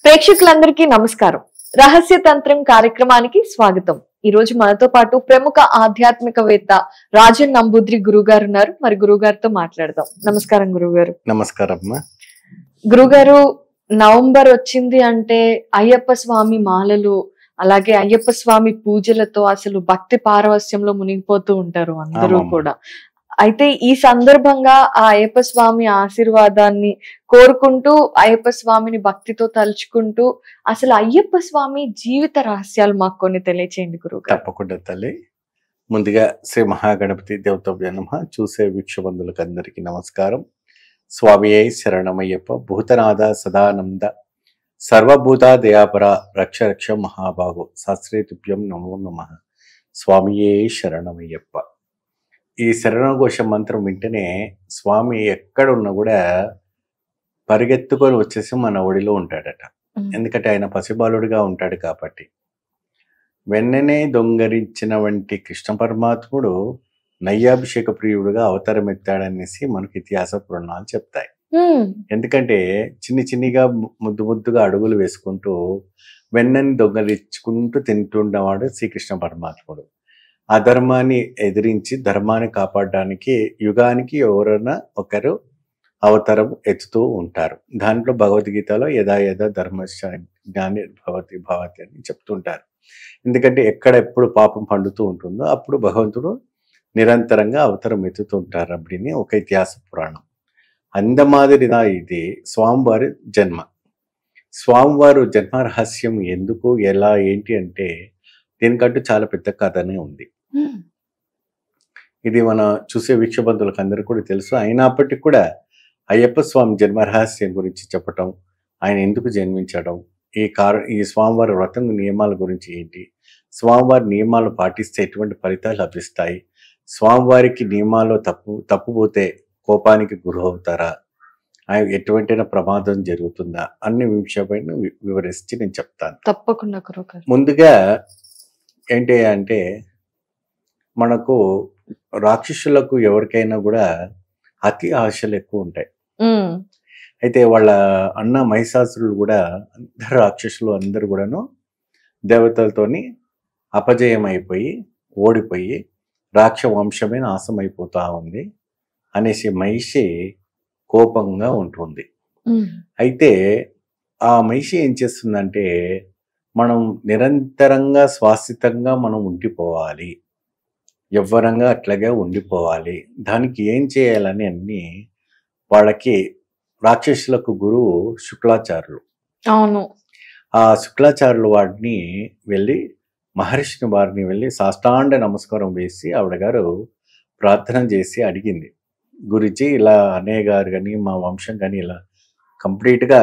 ప్రేక్షకులందరికీ నమస్కారం రహస్య తంత్రం కార్యక్రమానికి స్వాగతం ఈ రోజు మనతో పాటు ప్రముఖ ఆధ్యాత్మికవేత్త రాజన్ నంబూద్రి గురుగారు ఉన్నారు మరి గురుగారితో మాట్లాడదాం నమస్కారం గురుగారు నమస్కారం అమ్మా గురుగారు నవంబర్ వచ్చింది అంటే అయ్యప్ప స్వామి మాలలు అలాగే అయ్యప్ప స్వామి పూజలతో అసలు భక్తి పారవస్యంలో మునిగిపోతూ ఉంటారు అందరూ ఆమాం. కూడా అయితే ఈ సందర్భంగా ఆ అయ్యప్ప స్వామి ఆశీర్వాదాన్ని కోరుకుంటూ అయ్యప్ప స్వామిని భక్తితో తలుచుకుంటూ అసలు అయ్యప్ప స్వామి జీవిత రహస్యాలు మాకు కొన్ని తెలియచేయండి గురుగారు తప్పకుండా తల్లి ముందుగా శ్రీ మహాగణపతి దేవతవ్య నమ చూసే వీక్షబంధులకు అందరికీ నమస్కారం స్వామియే శరణమయ్యప్ప భూతనాథ సదానంద సర్వభూత దయాపర రక్ష రక్ష మహాబాహు శాస్త్రేతుభ్యం నమో నమ స్వామియే శరణమయ్యప్ప ఈ శరణఘోష మంత్రం వింటేనే స్వామి ఎక్కడున్నా కూడా పరిగెత్తుకొని వచ్చేసి మన ఒడిలో ఉంటాడట ఎందుకంటే ఆయన పసిబాలుడిగా ఉంటాడు కాబట్టి వెన్ననే దొంగరించిన వంటి కృష్ణ పరమాత్ముడు నయ్యాభిషేక ప్రియుడుగా అవతారమెత్తాడనేసి మనకి ఇతిహాస పురాణాలు చెప్తాయి ఉమ్, ఎందుకంటే చిన్ని చిన్నిగా ము- ముద్దు ముద్దుగా అడుగులు వేసుకుంటూ వెన్నని దొంగలించుకుంటూ తింటున్నవాడు శ్రీకృష్ణ పరమాత్ముడు ఆ ధర్మాన్ని ఎదిరించి ధర్మాన్ని కాపాడడానికి యుగానికి ఎవరైనా ఒకరు అవతారం ఎత్తుతూ ఉంటారు దాంట్లో భగవద్గీతలో యథా యథా ధర్మ జ్ఞాని భవతి భవతి అని చెప్తుంటారు ఎందుకంటే ఎక్కడ ఎప్పుడు పాపం పండుతూ ఉంటుందో అప్పుడు భగవంతుడు నిరంతరంగా అవతారం ఎత్తుతూ ఉంటారు அப்படின்னு ఒక ఇతిహాస పురాణం అంద మాదిరిదా ఇది స్వామివారి జన్మ స్వామివారు జన్మ రహస్యం ఎందుకు ఎలా ఏంటి అంటే దీనికంటూ చాలా పెద్ద కథనే ఉంది ఉమ్, ఇది మన చూసే వీక్షబంధులకు అందరికీ కూడా తెలుసు అయినప్పటికీ కూడా అయ్యప్ప స్వామి జన్మ రహస్యం గురించి చెప్పటం ఆయన ఎందుకు జన్మించడం ఈ కార ఈ స్వామివారి వ్రతం నియమాల గురించి ఏంటి స్వామివారి నియమాలు పాటిస్తే ఎటువంటి ఫలితాలు లభిస్తాయి స్వామివారికి నియమాలు తప్పు తప్పుపోతే కోపానికి గురి అవుతారా ఆయన ఎటువంటి ప్రమాదం జరుగుతుందా అన్ని విషయపైన వి- వివరించి నేను చెప్తాను తప్పకుండా గురుగారు ముందుగా ఏంటి అంటే మనకు రాక్షసులకు ఎవరికైనా కూడా అతి ఆశలు ఎక్కువ ఉంటాయి ఉమ్, అయితే వాళ్ళ అన్న మహిషాసురులు కూడా అందరు రాక్షసులు అందరు కూడాను దేవతలతోని అపజయం అయిపోయి ఓడిపోయి రాక్ష వంశమే నాశమైపోతా ఉంది అనేసి మహిషి కోపంగా ఉంటుంది ఉమ్, అయితే ఆ మనిషి ఏం చేస్తుందంటే మనం నిరంతరంగా శ్వాసితంగా మనం ఉండిపోవాలి ఎవ్వరంగా అట్లాగే ఉండిపోవాలి దానికి ఏం చేయాలని అన్ని వాళ్ళకి రాక్షసులకు గురువు శుక్లాచార్యులు అవును ఆ శుక్లాచార్యులు వాడిని వెళ్ళి మహర్షిని వారిని వెళ్ళి సాష్టాండ నమస్కారం వేసి ఆవిడ గారు ప్రార్థన చేసి అడిగింది గురించి ఇలా అన్నయ్య గారు కానీ మా వంశం కానీ ఇలా కంప్లీట్గా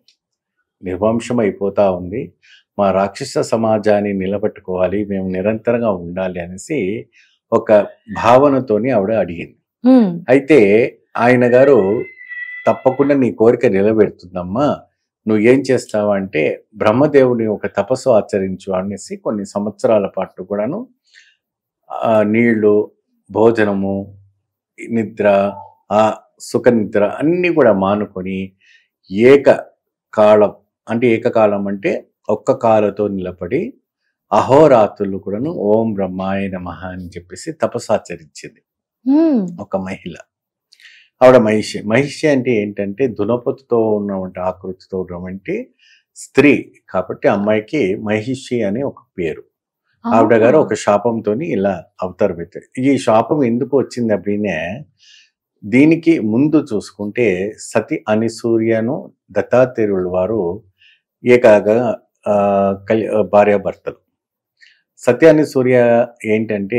నిర్వంశం అయిపోతా ఉంది మా రాక్షస సమాజాన్ని నిలబెట్టుకోవాలి మేము నిరంతరంగా ఉండాలి అనేసి ఒక భావనతోని ఆవిడ అడిగింది ఉమ్, అయితే ఆయన గారు తప్పకుండా నీ కోరిక నిలబెడుతుందమ్మా నువ్వు ఏం చేస్తావు అంటే బ్రహ్మదేవుని ఒక తపస్సు ఆచరించు అనేసి కొన్ని సంవత్సరాల పాటు కూడాను ఆ, నీళ్లు భోజనము నిద్ర ఆ సుఖ నిద్ర అన్నీ కూడా మానుకొని ఏక కాలం అంటే ఏకకాలం అంటే ఒక్క కాలతో నిలబడి అహోరాత్రులు కూడాను ఓం బ్రహ్మాయ నమః అని చెప్పేసి తపస్సు ఆచరించింది ఉమ్, ఒక మహిళ ఆవిడ మహిషి మహిషి అంటే ఏంటంటే దునపతితో ఉన్నటువంటి ఆకృతితో ఉన్నటువంటి స్త్రీ కాబట్టి అమ్మాయికి మహిషి అనే ఒక పేరు ఆవిడ గారు ఒక శాపంతో ఇలా అవతారం ఎత్తారు ఈ శాపం ఎందుకు వచ్చింది అప్పుడే దీనికి ముందు చూసుకుంటే సతి అనిసూర్యను దత్తాత్రేయుల వారు ఏకాగా ఆ, కల్- భార్యాభర్తలు సత్య అనిసూర్య ఏంటంటే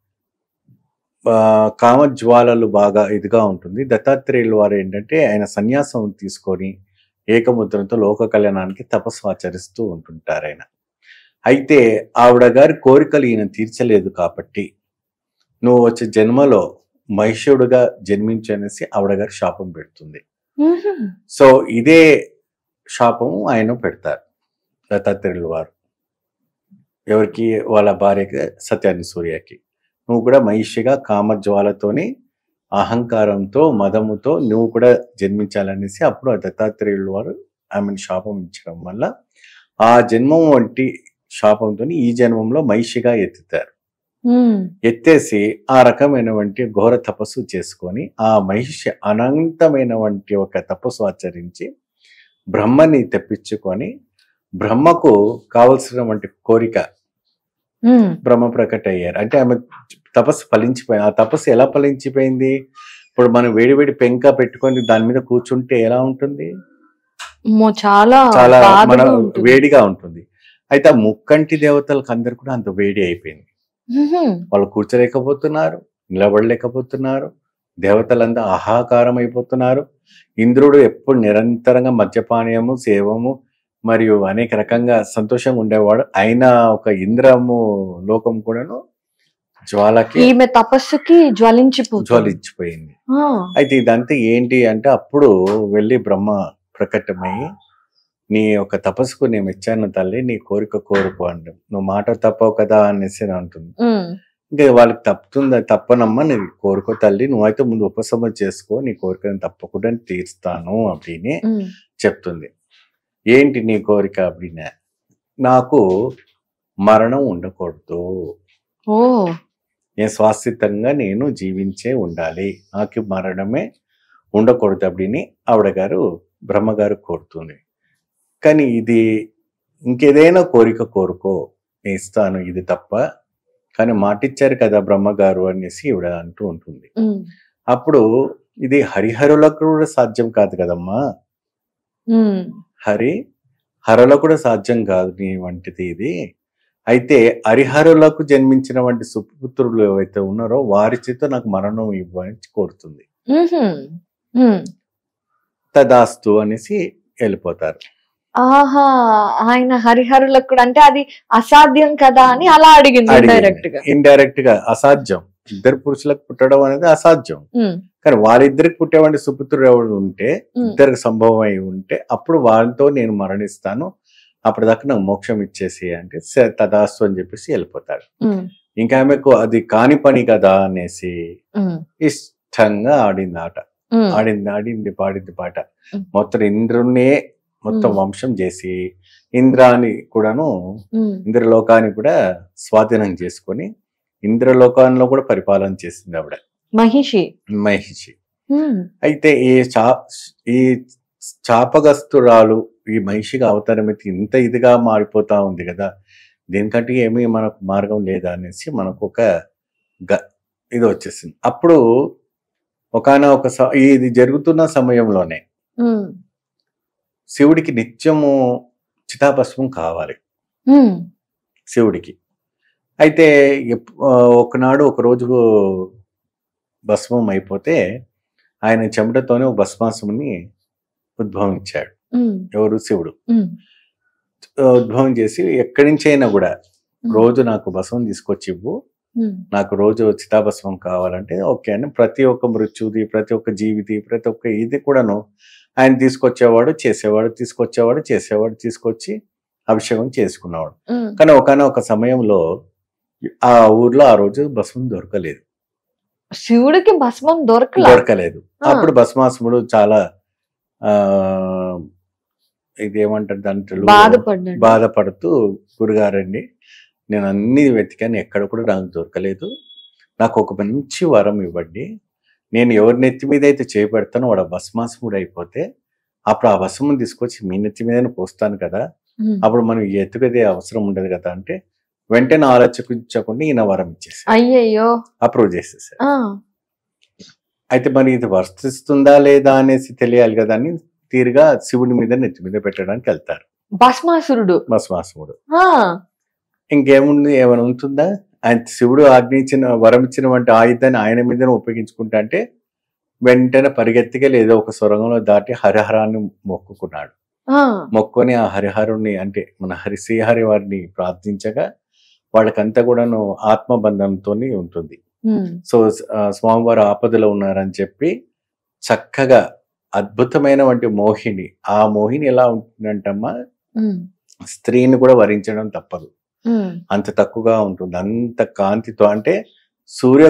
ఆ, కామజ్వాలలు బాగా ఇదిగా ఉంటుంది దత్తాత్రేయుల వారు ఏంటంటే ఆయన సన్యాసం తీసుకొని ఏకముద్రతో లోక కళ్యాణానికి తపస్సు ఆచరిస్తూ ఉంటుంటారు ఆయన అయితే ఆవిడ గారి కోరికలు ఈయన తీర్చలేదు కాబట్టి నువ్వు వచ్చే జన్మలో మహిషుడుగా జన్మించనేసి ఆవిడ గారి శాపం పెడుతుంది ఉమ్, సో ఇదే శాపం ఆయన పెడతారు దత్తాత్రేయుల వారు ఎవరికి వాళ్ళ భార్యకి సత్యాన్ని సూర్యకి నువ్వు కూడా మహిషిగా కామజ్వాలతోని అహంకారంతో మదముతో నువ్వు కూడా జన్మించాలనేసి అప్పుడు ఆ దత్తాత్రేయుల వారు ఆమెను శాపం ఇచ్చడం వల్ల ఆ జన్మం వంటి శాపంతో ఈ జన్మంలో మహిషిగా ఎత్తుతారు ఉమ్, ఎత్తేసి ఆ రకమైనటువంటి ఘోర తపస్సు చేసుకొని ఆ మహిషి అనంతమైనటువంటి ఒక తపస్సు ఆచరించి బ్రహ్మని తెప్పించుకొని బ్రహ్మకు కావలసినటువంటి కోరిక ఉమ్, బ్రహ్మ ప్రకట అయ్యారు అంటే ఆమె తపస్సు ఫలించిపోయింది ఆ తపస్సు ఎలా ఫలించిపోయింది ఇప్పుడు మనం వేడి వేడి పెంక పెట్టుకొని దాని మీద కూర్చుంటే ఎలా ఉంటుంది అమ్మో, చాలా చాలా మన బాధగా ఉంటుంది. వేడిగా ఉంటుంది అయితే ఆ ముక్కంటి దేవతలకు అందరు కూడా అంత వేడి అయిపోయింది ఉహుం, వాళ్ళు కూర్చోలేకపోతున్నారు నిలబడలేకపోతున్నారు దేవతలంతా ఆహాకారం అయిపోతున్నారు ఇంద్రుడు ఎప్పుడు నిరంతరంగా మద్యపానీయము సేవము మరియు అనేక రకంగా సంతోషంగా ఉండేవాడు అయినా ఒక ఇంద్రము లోకం కూడాను జ్వాలకి ఈమె తపస్సుకి జ్వలించిపోతుంది జ్వలించిపోయింది ఆ, అయితే ఇదంతా ఏంటి అంటే అప్పుడు వెళ్ళి బ్రహ్మ ప్రకటమై నీ యొక్క తపస్సుకు నేను ఇచ్చాను తల్లి నీ కోరిక కోరుకో అంటాం నువ్వు మాట తప్పవు కదా అనేసి అంటుంది ఉమ్, ఇంకా వాళ్ళకి తప్పుతుందా తప్పనమ్మా నీ కోరుకో తల్లి నువ్వైతే ముందు ఉపశమనం చేసుకో నీ కోరికను తప్పకుండా తీరుస్తాను அப்படின்னு ఉమ్, చెప్తుంది ఏంటి నీ కోరిక అప్పుడినా నాకు మరణం ఉండకూడదు ఓ నేను స్వాస్థితంగా నేను జీవించే ఉండాలి నాకు మరణమే ఉండకూడదు అప్పుడిని ఆవిడ గారు బ్రహ్మగారు కోరుతుంది కానీ ఇది ఇంకేదైనా కోరిక కోరుకో నేను ఇస్తాను ఇది తప్ప కానీ మాటిచ్చారు కదా బ్రహ్మగారు అనేసి ఈవిడ అంటూ ఉంటుంది ఉమ్, అప్పుడు ఇది హరిహరులకు కూడా సాధ్యం కాదు కదమ్మా ఉమ్, హరి హరులకు కూడా సాధ్యం కాదు నీ వంటిది ఇది అయితే హరిహరులకు జన్మించిన వంటి సుపుత్రులు ఏవైతే ఉన్నారో వారి చేత నాకు మరణం ఇవ్వని కోరుతుంది ఉహుం, ఉమ్. తదాస్తు అనేసి వెళ్ళిపోతారు ఆహా ఆయన హరిహరులకు కూడా అంటే అది అసాధ్యం కదా అని అలా అడిగింది డైరెక్ట్ గా ఇండైరెక్ట్ గా అసాధ్యం ఇద్దరు పురుషులకు పుట్టడం అనేది అసాధ్యం ఉమ్, కానీ వారిద్దరికి పుట్టేవంటి సుపుత్రుడు ఎవరు ఉంటే ఉమ్, ఇద్దరికి సంభవం అయి ఉంటే అప్పుడు వారితో నేను మరణిస్తాను అప్పటిదాకా నాకు మోక్షం ఇచ్చేసి అంటే "సరే, తదాస్తు అని చెప్పేసి వెళ్ళిపోతాడు ఉమ్, ఇంకా ఆమెకు అది కాని పని కదా అనేసి ఉమ్, ఇష్టంగా ఆడింది ఆట ఉమ్, ఆడింది ఆడింది పాడింది పాట ఉమ్. మొత్తం ఇంద్రుణ్ణే మొత్తం ఉమ్. వంశం చేసి ఇంద్రాని కూడాను ఉమ్, ఇంద్రలోకాన్ని కూడా స్వాధీనం చేసుకొని ఇంద్రలోకాల్లో కూడా పరిపాలన చేసింది ఆవిడ మహిషి మహిషి ఉమ్, అయితే ఈ చా ఈ చాపగస్తురాలు ఈ మహిషిగా అవతారం అయితే ఇంత ఇదిగా మారిపోతా ఉంది కదా దీనికంటే ఏమీ మనకు మార్గం లేదా అనేసి మనకు ఒక గ ఇది వచ్చేసింది అప్పుడు ఒకనొక స- ఇది జరుగుతున్న సమయంలోనే ఉమ్, శివుడికి నిత్యము చితాభస్మం కావాలి ఉమ్, శివుడికి అయితే ఎప్- ఆ, ఒకనాడు ఒక రోజు భస్మం అయిపోతే ఆయన చెమటతోనే ఒక భస్మాసుని ఉద్భవించాడు ఉమ్, ఎవరు శివుడు ఉమ్, ఆ, ఉద్భవం చేసి ఎక్కడి నుంచి అయినా కూడా ఉమ్, రోజు నాకు భస్మం తీసుకొచ్చి ఇవ్వు ఉమ్, నాకు రోజు చితాభస్మం కావాలంటే ఓకే అని ప్రతి ఒక్క మృత్యుది ప్రతి ఒక్క జీవితి ప్రతి ఒక్క ఇది కూడాను ఆయన తీసుకొచ్చేవాడు చేసేవాడు తీసుకొచ్చేవాడు చేసేవాడు తీసుకొచ్చి అభిషేకం చేసుకున్నవాడు ఉమ్. కానీ ఒకనొక సమయంలో ఆ ఊర్లో ఆ రోజు భస్మం దొరకలేదు శివుడికి భస్మం దొరకలా దొరకలేదు ఆ. అప్పుడు భస్మాసుముడు చాలా ఆ ఇదేమంటారు దాని తెలుగులో? బాధపడ్డాడు బాధపడుతూ గురుగారండి నేను అన్ని వెతికాను ఎక్కడ కూడా నాకు దొరకలేదు నాకు ఒక మంచి వరం ఇవ్వండి నేను ఎవరి నెత్తి మీద అయితే చేపెడతానో వాడు ఆ భస్మాసుముడు అయిపోతే అప్పుడు ఆ భస్మం తీసుకొచ్చి మీ నెత్తి మీదనే పోస్తాను కదా ఉమ్. అప్పుడు మనం ఈ ఎత్తుకదే అవసరం ఉండదు కదా అంటే వెంటనే ఆలోచించకుండా ఈయన వరం ఇచ్చేసి అయ్యయ్యో అప్రూవ్ చేసేసారు ఆ, అయితే మరి ఇది వర్తిస్తుందా లేదా అనేసి తెలియాలి కదా అని తీరుగా శివుడి మీద నెత్తి మీద పెట్టడానికి వెళ్తారు భస్మాసురుడు భస్మాసుముడు ఆ, ఇంకేముంది ఏమైనా ఉంటుందా ఆయన శివుడు ఆజ్ఞ ఇచ్చిన వరం ఇచ్చిన వంటి ఆయుధాన్ని ఆయన మీదనే ఉపయోగించుకుంటా అంటే వెంటనే పరిగెత్తిగా ఏదో ఒక సొరంగంలో దాటి హరిహరాన్ని మొక్కుకున్నాడు ఆ, మొక్కుని ఆ హరిహరుణ్ణి అంటే మన హరి శ్రీహరి వారిని ప్రార్థించగా వాళ్ళకంతా కూడాను ఆత్మబంధంతో ఉంటుంది ఉమ్, సో ఆ, స్వామివారు ఆపదలో ఉన్నారని చెప్పి చక్కగా అద్భుతమైన వంటి మోహిని ఆ మోహిని ఎలా ఉంటుందంటమ్మా ఉమ్, స్త్రీని కూడా వరించడం తప్పదు ఉమ్, అంత తక్కువగా ఉంటుంది అంత కాంతితో అంటే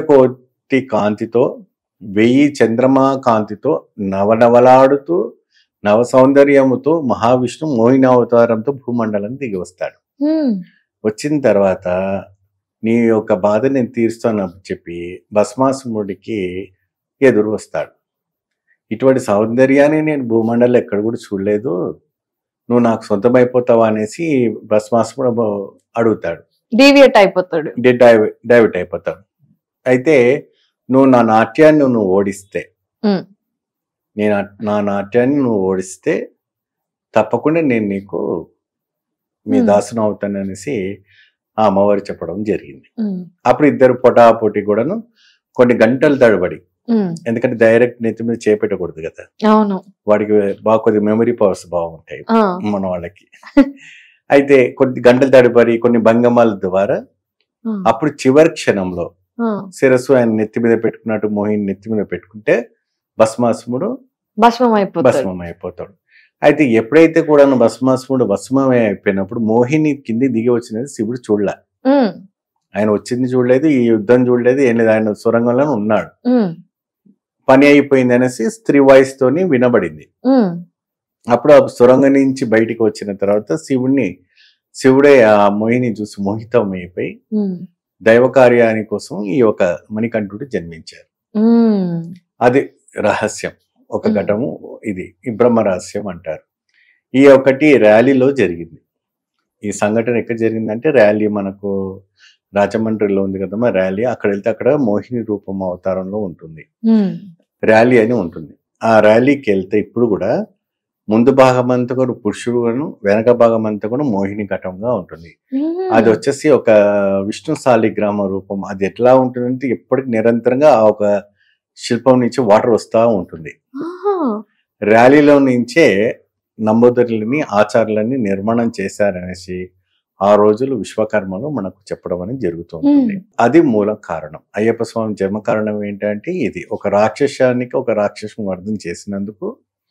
సూర్యకోటి కాంతితో వెయ్యి చంద్రమా కాంతితో నవనవలాడుతూ నవ సౌందర్యముతో మహావిష్ణు మోహిని అవతారంతో భూమండలం దిగి వస్తాడు ఉమ్, వచ్చిన తర్వాత నీ యొక్క బాధ నేను తీరుస్తాను అని చెప్పి భస్మాసుముడికి ఎదురు వస్తాడు ఇటువంటి సౌందర్యాన్ని నేను భూమండలం ఎక్కడ కూడా చూడలేదు నువ్వు నాకు సొంతమైపోతావా అనేసి భస్మాసుముడు అడుగుతాడు డీవియేట్ అయిపోతాడు డైవ్ డైవర్ట్ అయిపోతాడు అయితే నువ్వు నా నాట్యాన్ని నువ్వు ఓడిస్తే ఉమ్, నేను ఆ- నా నాట్యాన్ని నువ్వు ఓడిస్తే తప్పకుండా నేను నీకు మీ Hmm. దాసును అవుతాను అనేసి ఆ అమ్మవారు చెప్పడం జరిగింది ఉమ్, అప్పుడు ఇద్దరు పొటాపోటీ కూడాను కొన్ని గంటలు తడబడి ఉమ్, ఎందుకంటే డైరెక్ట్ నెత్తి మీద చేపెట్టకూడదు కదా అవును వాడికి బాగా కొద్ది మెమరీ పవర్స్ బాగుంటాయి ఆ, మన వాళ్ళకి అయితే కొద్ది గంటలు తడబడి కొన్ని భంగమాల ద్వారా ఆ, అప్పుడు చివరి క్షణంలో ఆ. శిరస్సు ఆయన నెత్తి మీద పెట్టుకున్నట్టు మోహిని నెత్తి మీద పెట్టుకుంటే భస్మాసుముడు భస్మం అయిపోతాడు భస్మం అయిపోతాడు అయితే ఎప్పుడైతే కూడా భస్మాసుముడు భస్మమే అయిపోయినప్పుడు మోహిని కింది దిగి వచ్చినది శివుడు చూడలే ఉమ్, ఆయన వచ్చింది చూడలేదు ఈ యుద్ధం చూడలేదు ఏం లేదు ఆయన సొరంగంలోనే ఉన్నాడు ఉమ్, పని అయిపోయింది అనేసి స్త్రీ వాయిస్ తోని వినబడింది ఉమ్, అప్పుడు ఆ సొరంగం నుంచి బయటికి వచ్చిన తర్వాత శివుణ్ణి శివుడే ఆ మోహిని చూసి మోహితం అయిపోయి ఉమ్, దైవ కార్యాని కోసం ఈ ఒక మణికంఠుడు జన్మించారు ఉమ్, అది రహస్యం ఒక మ్మ్. ఘటము ఇది ఈ బ్రహ్మ రహస్యం అంటారు ఈ ఒకటి ర్యాలీలో జరిగింది ఈ సంఘటన ఎక్కడ జరిగిందంటే ర్యాలీ మనకు రాజమండ్రిలో ఉంది కదమ్మా ర్యాలీ అక్కడ వెళ్తే అక్కడ మోహిని రూపం అవతారంలో ఉంటుంది ఉమ్, ర్యాలీ అని ఉంటుంది ఆ ర్యాలీకి వెళ్తే ఇప్పుడు కూడా ముందు భాగం అంతా కూడా పురుషుడును వెనక భాగం అంతా కూడా మోహిని ఘటంగా ఉంటుంది ఉమ్. అది వచ్చేసి ఒక విష్ణు శాలిగ్రామ రూపం అది ఎట్లా ఉంటుందంటే ఎప్పటికి నిరంతరంగా ఆ ఒక శిల్పం నుంచి వాటర్ వస్తూ ఉంటుంది ఆహా, ర్యాలీలో నుంచే నంబూదరులని ఆచార్యులని నిర్మాణం చేశారనేసి ఆ రోజులు విశ్వకర్మలు మనకు చెప్పడం అనేది జరుగుతుంది అది మూల కారణం అయ్యప్ప స్వామి జన్మ కారణం ఏంటంటే ఇది ఒక రాక్షసానికి ఒక రాక్షసం అర్థం చేసినందుకు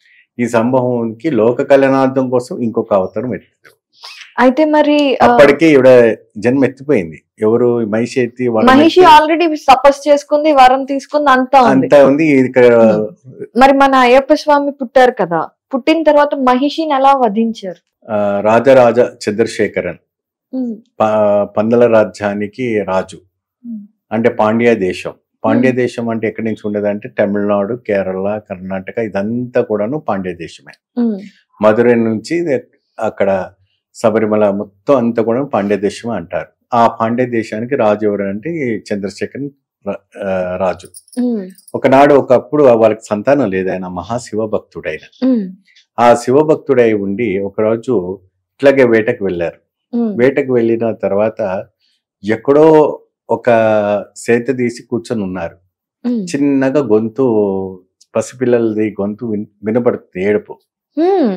ఈ సంభవానికి లోక కళ్యాణార్థం కోసం ఇంకొక అవతారం ఎత్తారు అయితే మరి ఆ, అప్పటికే ఈవిడ జన్మ ఎత్తిపోయింది ఎవరు మహిషి ఎత్తి వరం మహిషి ఎత్తి ఆల్రెడీ తపస్సు చేసుకుంది వరం తీసుకుంది అంతా ఉంది అంతా ఉంది ఇక్కడ మరి మన అయ్యప్ప స్వామి పుట్టారు కదా పుట్టిన తర్వాత మహిషిని ఎలా వధించారు ఆ, రాజరాజ చంద్రశేఖరన్ ఉమ్, ప- పందల రాజ్యానికి రాజు ఉమ్, అంటే పాండ్య దేశం పాండ్య దేశం అంటే ఎక్కడి నుంచి ఉండదంటే తమిళనాడు కేరళ కర్ణాటక ఇదంతా కూడాను పాండ్య దేశమే ఉమ్, మధురై నుంచి ఇది అక్కడ శబరిమల మొత్తం అంతా కూడా పాండ్య దేశం అంటారు ఆ పాండ్య దేశానికి రాజు ఎవరు అంటే ఈ చంద్రశేఖర్ రా- ఆ, రాజు ఉమ్, ఒకనాడు ఒకప్పుడు వాళ్ళకి సంతానం లేదు ఆయన మహాశివ భక్తుడైన ఉమ్, ఆ శివభక్తుడై ఉండి ఒకరోజు ఇట్లాగే వేటకు వెళ్ళారు ఉమ్, వేటకు వెళ్ళిన తర్వాత ఎక్కడో ఒక సేత తీసి కూర్చొని ఉన్నారు ఉమ్, చిన్నగా గొంతు పసిపిల్లలది గొంతు విన్- వినపడుతుంది ఏడుపు ఉమ్,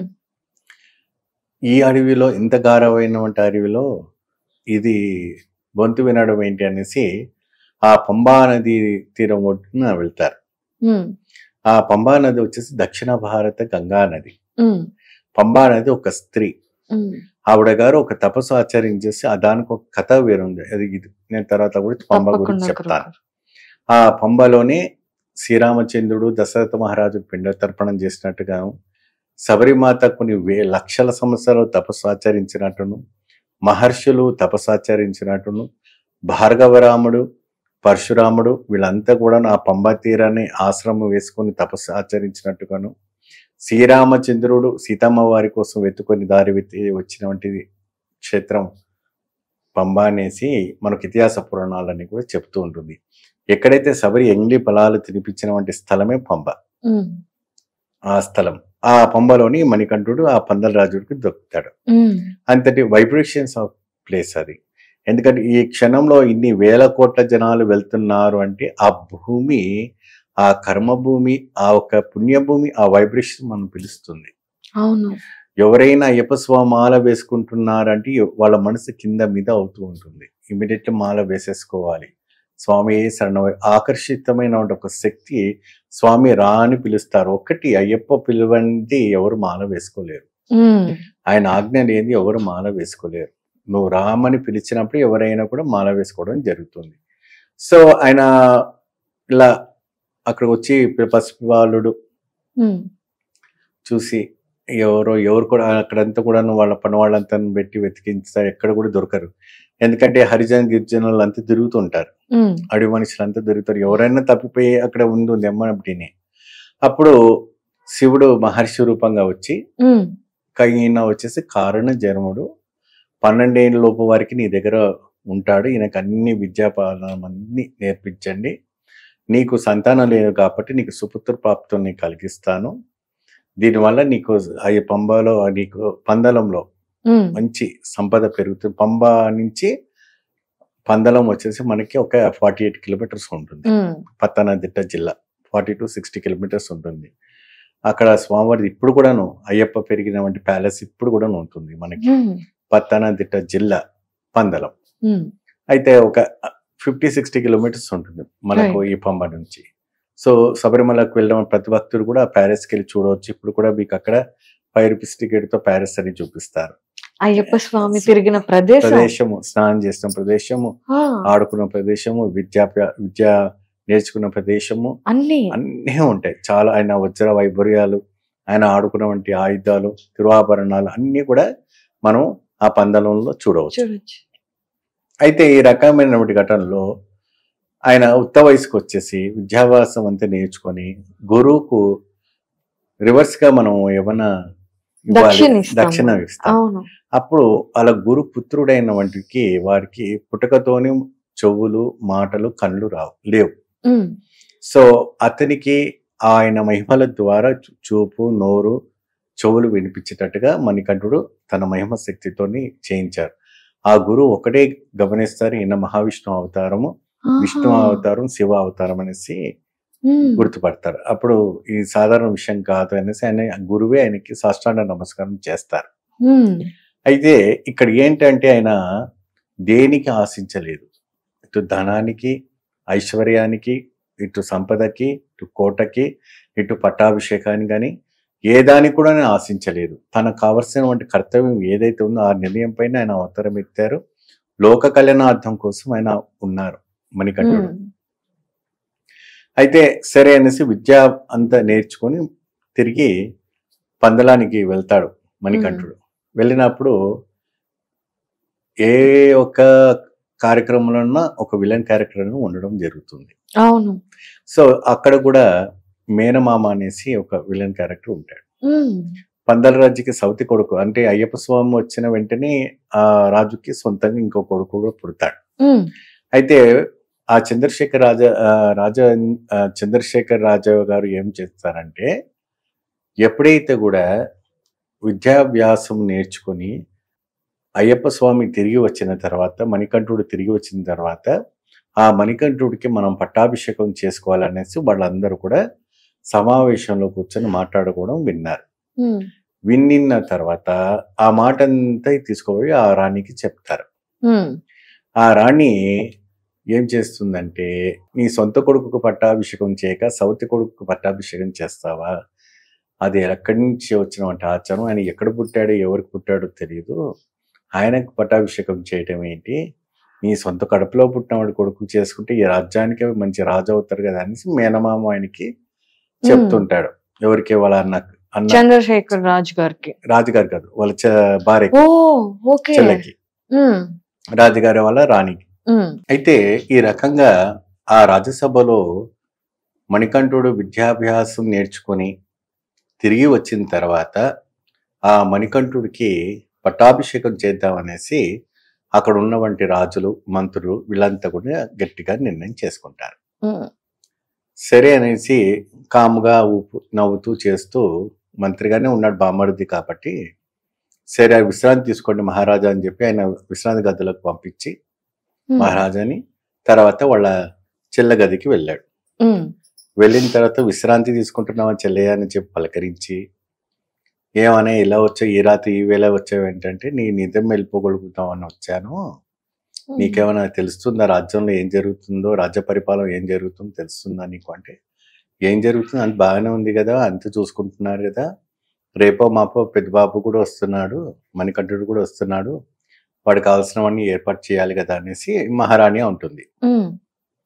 ఈ అడవిలో ఇంత గారమైనటువంటి అడవిలో ఇది గొంతు వినడం ఏంటి అనేసి ఆ పంబా నది తీరం ఒడ్డున వెళ్తారు ఉమ్, ఆ పంబా నది వచ్చేసి దక్షిణ భారత గంగా నది ఉమ్, పంబా నది ఒక స్త్రీ ఉమ్. ఆవిడ గారు ఒక తపస్సు ఆచరించేసి ఆ దానికి ఒక కథ వేరుంది అది ఇది నేను తర్వాత కూడా పంబ గురించి తప్పకుండా చెప్తాను గురుగారు. ఆ పంబలోనే శ్రీరామచంద్రుడు దశరథ మహారాజు పిండ తర్పణం చేసినట్టుగా శబరిమాత కొన్ని వే లక్షల సంవత్సరాలు తపస్సు ఆచరించినట్టును మహర్షులు తపస్సు ఆచరించినట్టును భార్గవరాముడు పరశురాముడు వీళ్ళంతా కూడా ఆ పంబా తీరాన్ని ఆశ్రమం వేసుకొని తపస్సు ఆచరించినట్టుగాను శ్రీరామచంద్రుడు సీతమ్మ వారి కోసం వెతుకొని దారి వెతి వచ్చినటువంటిది క్షేత్రం పంబా అనేసి మనకు ఇతిహాస పురాణాలన్నీ కూడా చెప్తూ ఉంటుంది ఎక్కడైతే శబరి ఎంగ్లీ ఫలాలు తినిపించినటువంటి స్థలమే పంబ ఉమ్, ఆ స్థలం ఆ పంబలోని మణికంఠుడు ఆ పందల రాజుడికి దొరుకుతాడు ఉమ్, అంతటి వైబ్రేషన్స్ ఆఫ్ ప్లేస్ అది ఎందుకంటే ఈ క్షణంలో ఇన్ని వేల కోట్ల జనాలు వెళ్తున్నారు అంటే ఆ భూమి ఆ కర్మభూమి ఆ ఒక పుణ్యభూమి ఆ వైబ్రేషన్ మనం పిలుస్తుంది అవును ఎవరైనా అయ్యప్ప స్వామి మాల వేసుకుంటున్నారంటే వాళ్ళ మనసు కింద మీద అవుతూ ఉంటుంది ఇమీడియట్లీ మాల వేసేసుకోవాలి స్వామి శరణ ఆకర్షితమైన ఒక శక్తి స్వామి రా అని పిలుస్తారు ఒకటి అయ్యప్ప పిలువంటి ఎవరు మాల వేసుకోలేరు ఉమ్, ఆయన ఆజ్ఞ లేని ఎవరు మాల వేసుకోలేరు నువ్వు రామని పిలిచినప్పుడు ఎవరైనా కూడా మాల వేసుకోవడం జరుగుతుంది సో ఆయన ఇలా అక్కడికి వచ్చి పసిపివాలుడు ఉమ్, చూసి ఎవరో ఎవరు కూడా అక్కడంతా కూడా వాళ్ళ పని వాళ్ళంతా పెట్టి వెతికించుతారు ఎక్కడ కూడా దొరకరు ఎందుకంటే హరిజన గిరిజనులు అంతా తిరుగుతుంటారు ఉమ్, అడవి మనుషులు అంతా తిరుగుతారు ఎవరైనా తప్పిపోయి అక్కడ ఉంది ఎమ్మటిని అప్పుడు శివుడు మహర్షి రూపంగా వచ్చి ఉమ్, ఈయన వచ్చేసి కారణ జన్ముడు పన్నెండేళ్ళ లోపు వారికి నీ దగ్గర ఉంటాడు ఈయనకు అన్ని విద్యాపాలనం అన్ని నేర్పించండి నీకు సంతానం లేదు కాబట్టి నీకు సుపుత్ర ప్రాప్తం నీకు కలిగిస్తాను దీనివల్ల నీకు అయ్యి పంబలో నీకు పందలంలో ఉమ్, మంచి సంపద పెరుగుతుంది పంబ నుంచి పందలం వచ్చేసి మనకి ఒక ఫార్టీ ఎయిట్ కిలోమీటర్స్ ఉంటుంది ఉమ్, పత్తనదిట్ట జిల్లా ఫార్టీ టు సిక్స్టీ కిలోమీటర్స్ ఉంటుంది అక్కడ స్వామివారి ఇప్పుడు కూడాను అయ్యప్ప పెరిగిన వంటి ప్యాలెస్ ఇప్పుడు కూడా ఉంటుంది మనకి ఉమ్, పత్తనదిట్ట జిల్లా పందలం ఉమ్, అయితే ఒక ఫిఫ్టీ సిక్స్టీ కిలోమీటర్స్ ఉంటుంది మనకు ఈ పంబ నుంచి సో శబరిమలకు వెళ్ళడం ప్రతి భక్తుడు కూడా ప్యారిస్కి వెళ్ళి చూడవచ్చు ఇప్పుడు కూడా మీకు అక్కడ ఫైవ్ రూపీస్ టికెట్ తో ప్యారిస్ అని చూపిస్తారు అయ్యప్ప స్వామి తిరిగిన ప్రదేశం ప్రదేశము స్నానం చేసిన ప్రదేశము ఆ, ఆడుకున్న ప్రదేశము విద్యా విద్య నేర్చుకున్న ప్రదేశము అన్ని అన్నీ ఉంటాయి చాలా ఆయన వజ్ర వైభర్యాలు ఆయన ఆడుకున్నటువంటి ఆయుధాలు తిరువాభరణాలు అన్నీ కూడా మనం ఆ పందలంలో చూడవచ్చు చూడొచ్చు అయితే ఈ రకమైనటువంటి ఘటనలో ఆయన ఉత్త వయసుకు వచ్చేసి విద్యాభ్యాసం అంతా నేర్చుకొని గురువుకు రివర్స్ గా మనం ఏమన్నా ఇవ్వాలి, దక్షిణ ఇస్తాము. దక్షిణ ఇస్తాం అవును అప్పుడు వాళ్ళ గురు పుత్రుడైన వంటికి వారికి పుటకతోని చెవులు మాటలు కళ్ళు రావు లేవు ఉమ్, సో అతనికి ఆయన మహిమల ద్వారా చూ- చూపు నోరు చెవులు వినిపించేటట్టుగా మణికంఠుడు తన మహిమ శక్తితోని చేయించారు ఆ గురువు ఒకటే గమనిస్తారు ఈయన మహావిష్ణు అవతారము విష్ణు ఆహా. అవతారం శివ అవతారం అనేసి ఉమ్, గుర్తుపడతారు అప్పుడు ఈ సాధారణ విషయం కాదు అనేసి ఆయన గురువే ఆయనకి సాష్టాంగ నమస్కారం చేస్తారు ఉమ్, అయితే ఇక్కడ ఏంటంటే ఆయన దేనికి ఆశించలేదు ఇటు ధనానికి ఐశ్వర్యానికి ఇటు సంపదకి ఇటు కోటకి ఇటు పట్టాభిషేకానికి కానీ ఏ దానికి కూడా ఆయన ఆశించలేదు తనకు కావలసినటువంటి కర్తవ్యం ఏదైతే ఉందో ఆ నిర్ణయం పైన ఆయన అవతారం ఎత్తారు లోక కళ్యాణార్థం కోసం ఆయన ఉన్నారు మణికంఠుడు ఉమ్, అయితే సరే అనేసి విద్య అంతా నేర్చుకొని తిరిగి పందలానికి వెళ్తాడు మణికంఠుడు వెళ్ళినప్పుడు ఏ ఒక్క కార్యక్రమంలో ఒక విలన్ క్యారెక్టర్ ఉండడం జరుగుతుంది అవును సో అక్కడ కూడా మేనమామ అనేసి ఒక విలన్ క్యారెక్టర్ ఉంటాడు ఉమ్, పందల రాజుకి సౌతి కొడుకు అంటే అయ్యప్ప స్వామి వచ్చిన వెంటనే ఆ రాజుకి సొంతంగా ఇంకో కొడుకు కూడా పుడతాడు ఉమ్, అయితే ఆ చంద్రశేఖర్ రాజా ఆ, రాజా ఆ, చంద్రశేఖర్ రాజా గారు ఏం చేస్తారంటే ఎప్పుడైతే కూడా విద్యాభ్యాసం నేర్చుకుని అయ్యప్ప స్వామి తిరిగి వచ్చిన తర్వాత మణికంఠుడు తిరిగి వచ్చిన తర్వాత ఆ మణికంఠుడికి మనం పట్టాభిషేకం చేసుకోవాలనేసి వాళ్ళందరూ కూడా సమావేశంలో కూర్చొని మాట్లాడుకోవడం విన్నారు ఉమ్, విన్నిన తర్వాత ఆ మాట అంతా తీసుకుపోయి ఆ రాణికి చెప్తారు ఉమ్, ఆ రాణి ఏం చేస్తుందంటే నీ సొంత కొడుకుకు పట్టాభిషేకం చేయక సౌతి కొడుకుకు పట్టాభిషేకం చేస్తావా అది ఎక్కడి నుంచి వచ్చినటువంటి ఆచారం ఆయన ఎక్కడ పుట్టాడో ఎవరికి పుట్టాడో తెలియదు ఆయనకు పట్టాభిషేకం చేయటం ఏంటి నీ సొంత కడుపులో పుట్టినవాడు కొడుకు చేసుకుంటే ఈ రాజ్యానికి మంచి రాజు అవుతారు కదా అనేసి మేనమామ ఆయనకి చెప్తుంటాడు ఎవరికి వాళ్ళ అన్న అన్న చంద్రశేఖర్ రాజు గారికి రాజుగారు కాదు వాళ్ళ చె- భార్యకి ఓ ఓకే చెల్లెకి ఉమ్, రాజుగారి వాళ్ళ రాణికి ఉమ్, అయితే ఈ రకంగా ఆ రాజ్యసభలో మణికంఠుడు విద్యాభ్యాసం నేర్చుకొని తిరిగి వచ్చిన తర్వాత ఆ మణికంఠుడికి పట్టాభిషేకం చేద్దామనేసి అక్కడ ఉన్నవంటి రాజులు మంత్రులు వీళ్ళంతా కూడా గట్టిగా నిర్ణయం చేసుకుంటారు ఉమ్, సరే అనేసి కాముగా ఊపు నవ్వుతూ చేస్తూ మంత్రిగానే ఉన్నాడు బామ్మడిది కాబట్టి సరే ఆ విశ్రాంతి తీసుకోండి మహారాజా అని చెప్పి ఆయన విశ్రాంతి గదిలోకి పంపించి ఉమ్, మహారాజాని తర్వాత వాళ్ళ చెల్ల గదికి వెళ్ళాడు ఉమ్, వెళ్ళిన తర్వాత విశ్రాంతి తీసుకుంటున్నావా చెల్లయ్య అని చెప్పి పలకరించి ఏమనే ఇలా వచ్చావు ఈ రాత్రి ఈ వేళ వచ్చావు ఏంటంటే నీ నిజం వెళ్ళిపోగలుగుతావు అని వచ్చాను ఉమ్, నీకేమైనా తెలుస్తుందా రాజ్యంలో ఏం జరుగుతుందో రాజ్య పరిపాలన ఏం జరుగుతుందో తెలుస్తుందా నీకు అంటే ఏం జరుగుతుంది అంత బాగానే ఉంది కదా అంత చూసుకుంటున్నారు కదా రేపో మాపో పెద్ద బాబు కూడా వస్తున్నాడు మణికంఠుడు కూడా వస్తున్నాడు వాడికి కావాల్సినవన్నీ ఏర్పాటు చేయాలి కదా అనేసి మహారాణి ఉంటుంది ఉమ్,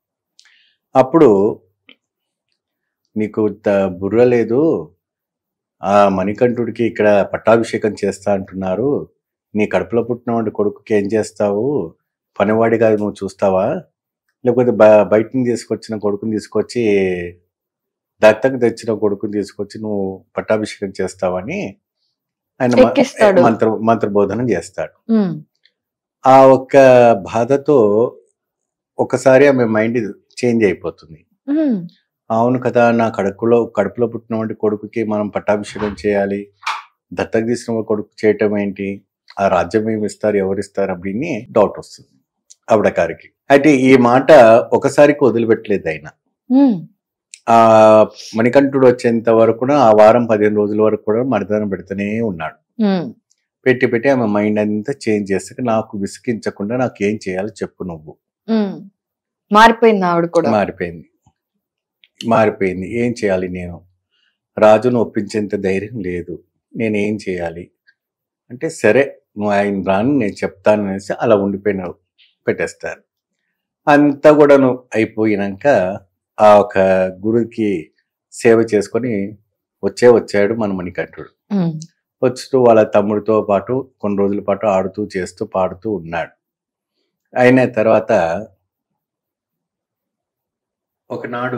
అప్పుడు నీకు త- బుర్ర లేదు ఆ మణికంఠుడికి ఇక్కడ పట్టాభిషేకం చేస్తా అంటున్నారు నీ కడుపులో పుట్టినవాడి కొడుకుకి ఏం చేస్తావు పనివాడిగా నువ్వు చూస్తావా లేకపోతే బ- బయట నుంచి తీసుకొచ్చిన కొడుకుని తీసుకొచ్చి దత్తకు తెచ్చిన కొడుకుని తీసుకొచ్చి నువ్వు పట్టాభిషేకం చేస్తావని ఆయన మ- ఎక్కిస్తాడు. మంత్ర మంత్రబోధనం చేస్తాడు ఉమ్, ఆ ఒక్క బాధతో ఒకసారి ఆమె మైండ్ చేంజ్ అయిపోతుంది ఉమ్, అవును కదా నా కడుపులో కడుపులో పుట్టినటువంటి కొడుకుకి మనం పట్టాభిషేకం చేయాలి దత్తత తీసిన వాడి కొడుకు చేయటం ఏంటి ఆ రాజ్యం ఏమి ఇస్తారు ఎవరు ఇస్తారు அப்படின்னு డౌట్ వస్తుంది ఆవిడ గారికి అయితే ఈ మాట ఒకసారికి వదిలిపెట్టలేదు ఆయన ఉమ్, ఆ మణికంఠుడు వచ్చేంత వరకు కూడా ఆ వారం పదిహేను రోజుల వరకు కూడా మరిదనం పెడుతూనే ఉన్నాడు ఉమ్, పెట్టి పెట్టి ఆమె మైండ్ అంతా చేంజ్ చేస్తే నాకు విసిగించకుండా నాకు ఏం చేయాలో చెప్పు నువ్వు ఉమ్. మారిపోయింది ఆవిడ కూడా మారిపోయింది మారిపోయింది ఏం చేయాలి నేను రాజును ఒప్పించేంత ధైర్యం లేదు నేను ఏం చేయాలి అంటే సరే నువ్వు ఆయన రాని నేను చెప్తాను అనేసి అలా ఉండిపోయిన పెట్టేస్తారు అంతా కూడాను అయిపోయినాక ఆ ఒక గురుకి సేవ చేసుకొని వచ్చే వచ్చాడు మన మణికంఠుడు ఉమ్, వచ్చుతూ వాళ్ళ తమ్ముడితో పాటు కొన్ని రోజుల పాటు ఆడుతూ చేస్తూ పాడుతూ ఉన్నాడు అయిన తర్వాత ఒకనాడు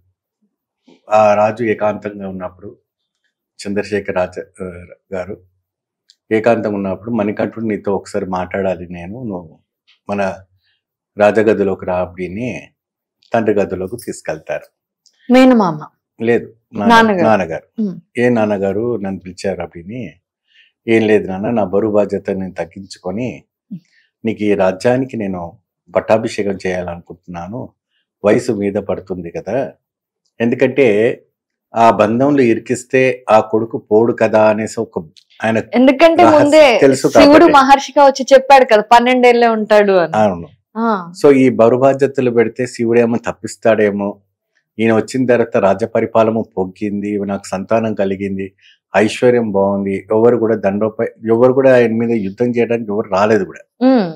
ఆ రాజు ఏకాంతంగా ఉన్నప్పుడు చంద్రశేఖర్ రాజ ఆ, గారు ఏకాంతంగా ఉన్నప్పుడు మణికంఠుడు నీతో ఒకసారి మాట్లాడాలి నేను నువ్వు మన రాజగదిలోకి రా அப்படின்னு తండ్రి గదిలోకి తీసుకెళ్తారు మేనమామ లేదు నాన్న- నాన్నగారు. నాన్నగారు ఉమ్. ఏ నాన్నగారు నన్ను పిలిచారు అప్పుడు ఏం లేదు నాన్న నా బరువు బాధ్యత నేను తగ్గించుకొని నీకు ఈ రాజ్యానికి నేను పట్టాభిషేకం చేయాలనుకుంటున్నాను వయసు మీద పడుతుంది కదా ఎందుకంటే ఆ బంధంలో ఇరికిస్తే ఆ కొడుకు పోడు కదా అనేసి ఒక ఆయన ఎందుకంటే రహస్యం ముందే తెలుసు శివుడు కాబట్టి. మహర్షిగా వచ్చి చెప్పాడు కదా పన్నెండేళ్లే ఉంటాడు అని అవును ఆ, సో ఈ బరువు బాధ్యతలు పెడితే శివుడేమో తప్పిస్తాడేమో ఈయన వచ్చిన తర్వాత రాజ్య పరిపాలన పొగ్గింది నాకు సంతానం కలిగింది ఐశ్వర్యం బాగుంది ఎవరు కూడా దండోపై ఎవరు కూడా ఆయన మీద యుద్ధం చేయడానికి ఎవరు రాలేదు కూడా ఉమ్,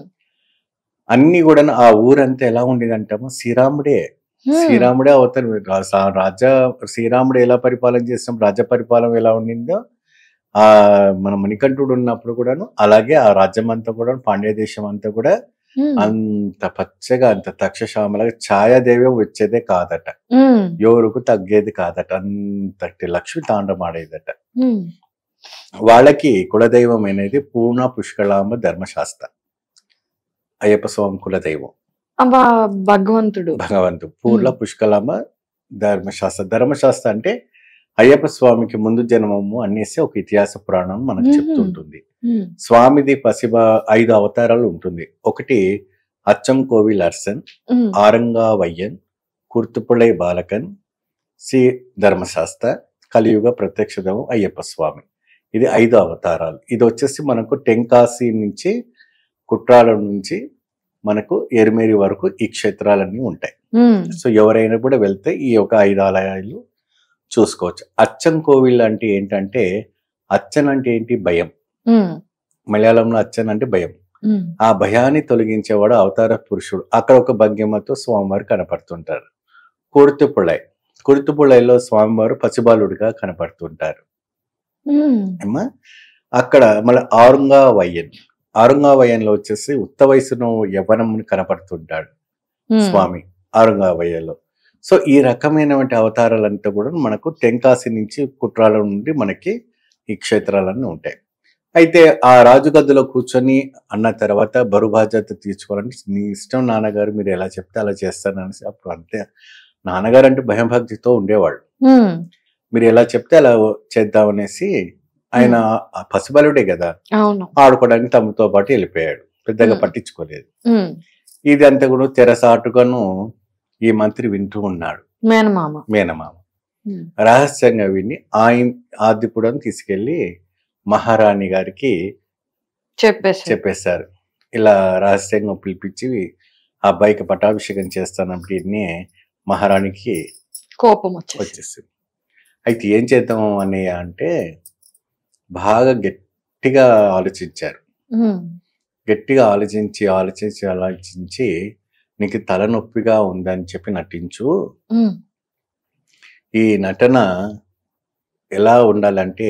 అన్ని కూడా ఆ ఊరంతా ఎలా ఉండేది అంటామో శ్రీరాముడే ఉమ్, శ్రీరాముడే అవతారం రా- సా- రాజా శ్రీరాముడు ఎలా పరిపాలన చేస్తాం రాజ్య పరిపాలన ఎలా ఉండిందో ఆ మన మణికంఠుడు ఉన్నప్పుడు కూడాను అలాగే ఆ రాజ్యం అంతా కూడా పాండ్య దేశం అంతా కూడా ఉమ్, అంత పచ్చగా అంత తక్షశామలగా ఛాయాదేవ్యం వచ్చేదే కాదట ఉమ్, ఎవరికి తగ్గేది కాదట అంతటి లక్ష్మి తాండమాడేదట ఉమ్, వాళ్ళకి కులదైవం అనేది పూర్ణ పుష్కళాంబ ధర్మశాస్త్ర అయ్యప్ప స్వామి కులదైవం అబ్బా భగవంతుడు భగవంతుడు పూర్ణ Hmm. పుష్కళాంబ ధర్మశాస్త్ర ధర్మశాస్త్ర అంటే అయ్యప్ప స్వామికి ముందు జన్మము అనేసి ఒక ఇతిహాస పురాణం మనకు Mhm. చెప్తుంటుంది ఉమ్, స్వామిది పసిబ ఐదు అవతారాలు ఉంటుంది ఒకటి అచ్చం కోవిల్ అర్సన్ ఉమ్, ఆరంగావయ్యన్ కుర్తుపుళై బాలకన్ శ్రీ ధర్మశాస్త్ర కలియుగ ప్రత్యక్ష దైవం అయ్యప్ప స్వామి ఇది ఐదు అవతారాలు ఇది వచ్చేసి మనకు టెంకాసి నుంచి కుట్రాల నుంచి మనకు ఎరిమేరి వరకు ఈ క్షేత్రాలన్నీ ఉంటాయి ఉమ్, సో ఎవరైనా కూడా వెళ్తే ఈ యొక్క ఐదు ఆలయాలు చూసుకోవచ్చు అచ్చన్ కోవిల్ అంటే ఏంటంటే అచ్చన్ అంటే ఏంటి భయం ఉమ్, మలయాళంలో అచ్చన్ అంటే భయం ఉమ్, ఆ భయాన్ని తొలగించేవాడు అవతార పురుషుడు అక్కడ ఒక భంగిమతో స్వామివారు కనపడుతుంటారు కుర్తుపుళై కుర్తుపుళైలో స్వామివారు పసిబాలుడిగా కనపడుతుంటారు ఉమ్, ఏమ్మా అక్కడ మళ్ళీ ఆరుంగావయ్యన్ ఆరుంగావయ్యన్లో వచ్చేసి ఉత్త వయసును యవ్వనం కనపడుతుంటాడు ఉమ్, స్వామి ఆరుంగావయ్యలో సో ఈ రకమైనటువంటి అవతారాలంతా కూడా మనకు తెంకాసి నుంచి కుట్రాల నుండి మనకి ఈ క్షేత్రాలన్నీ ఉంటాయి అయితే ఆ రాజుగద్దులో కూర్చొని అన్న తర్వాత బరువు బాధ్యత తీర్చుకోవాలంటే నీ ఇష్టం నాన్నగారు మీరు ఎలా చెప్తే అలా చేస్తాననేసి అప్పుడు అంతే నాన్నగారు అంటే భయం భక్తితో ఉండేవాళ్ళు ఉమ్, మీరు ఎలా చెప్తే అలా చేద్దామనేసి ఆయన ఆ పసిబలుడే కదా అవును ఆడుకోవడానికి తమతో పాటు వెళ్ళిపోయాడు పెద్దగా Hmm. పట్టించుకోలేదు ఉమ్, ఇది అంతా కూడా తెరసాటుగాను ఈ మంత్రి వింటూ ఉన్నాడు మేనమామ మేనమామ ఉమ్, రహస్యంగా విని ఆయన ఆదిపుడని తీసుకెళ్లి మహారాణి గారికి చెప్పేసి చెప్పేశారు ఇలా రహస్యంగా పిలిపించి ఆ అబ్బాయికి పట్టాభిషేకం చేస్తానప్పుడు మహారాణికి కోపం వచ్చేసి వచ్చేసింది అయితే ఏం చేద్దాం అని అంటే బాగా గట్టిగా ఆలోచించారు ఉమ్, గట్టిగా ఆలోచించి ఆలోచించి ఆలోచించి నీకు తలనొప్పిగా ఉందని చెప్పి నటించు ఉమ్, ఈ నటన ఎలా ఉండాలంటే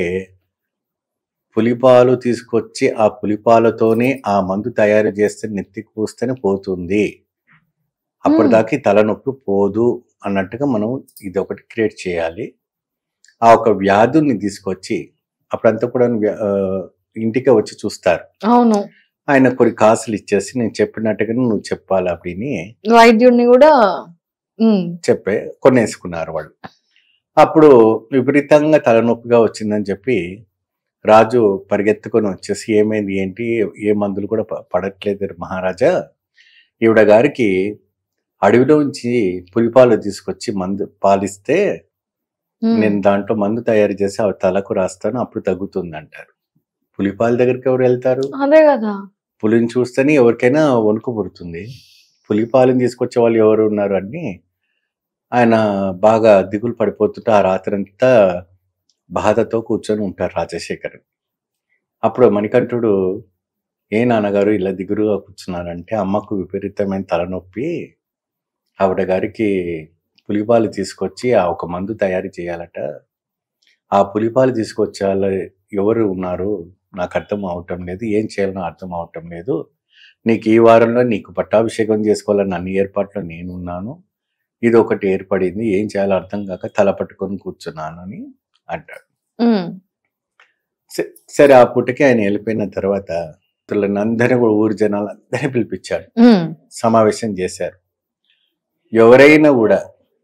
పులిపాలు తీసుకొచ్చి ఆ పులిపాలతోనే ఆ మందు తయారు చేస్తే నెత్తికి పూస్తేనే పోతుంది అప్పటిదాకా ఈ తలనొప్పి పోదు అన్నట్టుగా మనం ఇది ఒకటి క్రియేట్ చేయాలి ఆ ఒక వ్యాధుల్ని తీసుకొచ్చి అప్పుడంతా కూడా వ్య- ఆ, ఇంటికే వచ్చి చూస్తారు అవును ఆయన కొన్ని కాసులు ఇచ్చేసి నేను చెప్పినట్టుగా నువ్వు చెప్పాలి அப்படின்னு వైద్యుడిని కూడా ఉమ్, చెప్పే కొనేసుకున్నారు వాళ్ళు అప్పుడు విపరీతంగా తలనొప్పిగా వచ్చిందని చెప్పి రాజు పరిగెత్తుకొని వచ్చేసి ఏమైంది ఏంటి ఏ మందులు కూడా ప- పడట్లేదు మహారాజా ఈవిడ గారికి అడవిలోంచి పులిపాలు తీసుకొచ్చి మందు పాలిస్తే ఉమ్, నేను దాంట్లో మందు తయారు చేసి అవి తలకు రాస్తాను అప్పుడు తగ్గుతుంది అంటారు పులిపాల దగ్గరికి ఎవరు వెళ్తారు అదే కదా పులిని చూస్తేనే ఎవరికైనా వణుకు పుడుతుంది పులిపాలను తీసుకొచ్చే వాళ్ళు ఎవరు ఉన్నారు అని ఆయన బాగా దిగులు పడిపోతుంటే ఆ రాత్రంతా బాధతో కూర్చొని ఉంటారు రాజశేఖర్ అప్పుడు మణికంఠుడు ఏ నాన్నగారు ఇలా దిగులుగా కూర్చున్నారంటే అమ్మకు విపరీతమైన తలనొప్పి ఆవిడ గారికి పులిపాలు తీసుకొచ్చి ఆ ఒక మందు తయారు చేయాలట ఆ పులిపాలు తీసుకొచ్చాల ఎవరు ఉన్నారు నాకు అర్థం అవటం లేదు ఏం చేయాలనో అర్థం అవటం లేదు నీకు ఈ వారంలో నీకు పట్టాభిషేకం చేసుకోవాలని అన్ని ఏర్పాట్లు నేనున్నాను ఇది ఒకటి ఏర్పడింది ఏం చేయాలో అర్థం కాక తల పట్టుకొని కూర్చున్నాను అని అంటాడు ఉమ్, స- సరే ఆ పుట్టకి ఆయన వెళ్ళిపోయిన తర్వాత అందరినీ కూడా ఊరి జనాలందరినీ పిలిపించాడు ఉమ్, సమావేశం చేశారు ఎవరైనా కూడా